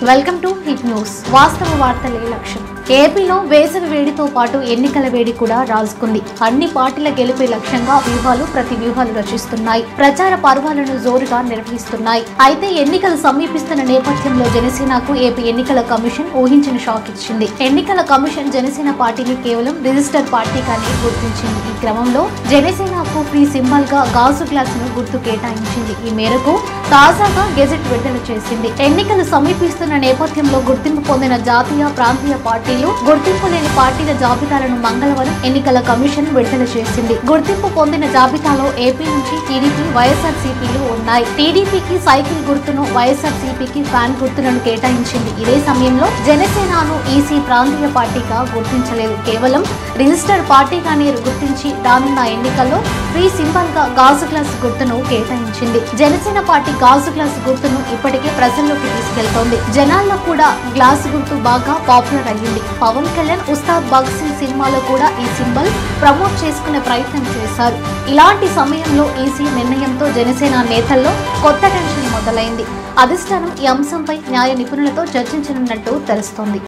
welcome to hit news వాస్తవ వార్తలే లక్ష్యం ఏపీలో వేసవి వేడితో పాటు ఎన్నికల వేడి కూడా రాజుకుంది అన్ని పార్టీల గెలిపే లక్ష్యంగా వ్యూహాలు ప్రతి వ్యూహాలు రచిస్తున్నాయి ప్రచార పర్వాలను జోరుగా నిర్వహిస్తున్నాయి అయితే ఎన్నికలు సమీపిస్తున్న నేపథ్యంలో జనసేనకు ఏపీ ఎన్నికల కమిషన్ ఊహించిన షాక్ ఇచ్చింది ఎన్నికల కమిషన్ జనసేన పార్టీని కేవలం రిజిస్టర్ పార్టీగానే గుర్తించింది ఈ క్రమంలో జనసేనకు ఫ్రీ సింబల్ గా గాజు గ్లాస్ ను గుర్తు కేటాయించింది ఈ మేరకు తాజాగా గెజెట్ విడుదల చేసింది ఎన్నికలు సమీపిస్తున్న నేపథ్యంలో గుర్తింపు పొందిన జాతీయ ప్రాంతీయ పార్టీలు గుర్తింపు లేని పార్టీల జాబితాలను మంగళవారం ఎన్నికల కమిషన్ విడుదల చేసింది గుర్తింపు పొందిన జాబితాలో ఏపీ నుంచి టీడీపీ వైఎస్ఆర్ సిపిలు ఉన్నాయి టీడీపీకి సైకిల్ గుర్తును వైఎస్ఆర్ సిపికి ఫ్యాన్ గుర్తులను కేటాయించింది ఇదే సమయంలో జనసేనను ఈసీ ప్రాంతీయ పార్టీగా గుర్తించలేదు కేవలం రిజిస్టర్ పార్టీగానే గుర్తించి రానున్న ఎన్నికల్లో ఫ్రీ సింబల్ గా గాజు గ్లాస్ గుర్తును కేటాయించింది జనసేన పార్టీ గాజు గ్లాస్ గుర్తును ఇప్పటికే ప్రజల్లోకి తీసుకెళ్తోంది జనాల్లో కూడా గ్లాస్ గుర్తు బాగా పాపులర్ అయ్యింది పవన్ కళ్యాణ్ ఉస్తాద్ భగత్ సింగ్ సినిమాలో కూడా ఈ సింబల్ ప్రమోట్ చేసుకునే ప్రయత్నం చేశారు ఇలాంటి సమయంలో ఈసీ నిర్ణయంతో జనసేన నేతల్లో కొత్త టెన్షన్ మొదలైంది అధిష్టానం ఈ అంశంపై న్యాయ నిపుణులతో చర్చించనున్నట్టు తెలుస్తోంది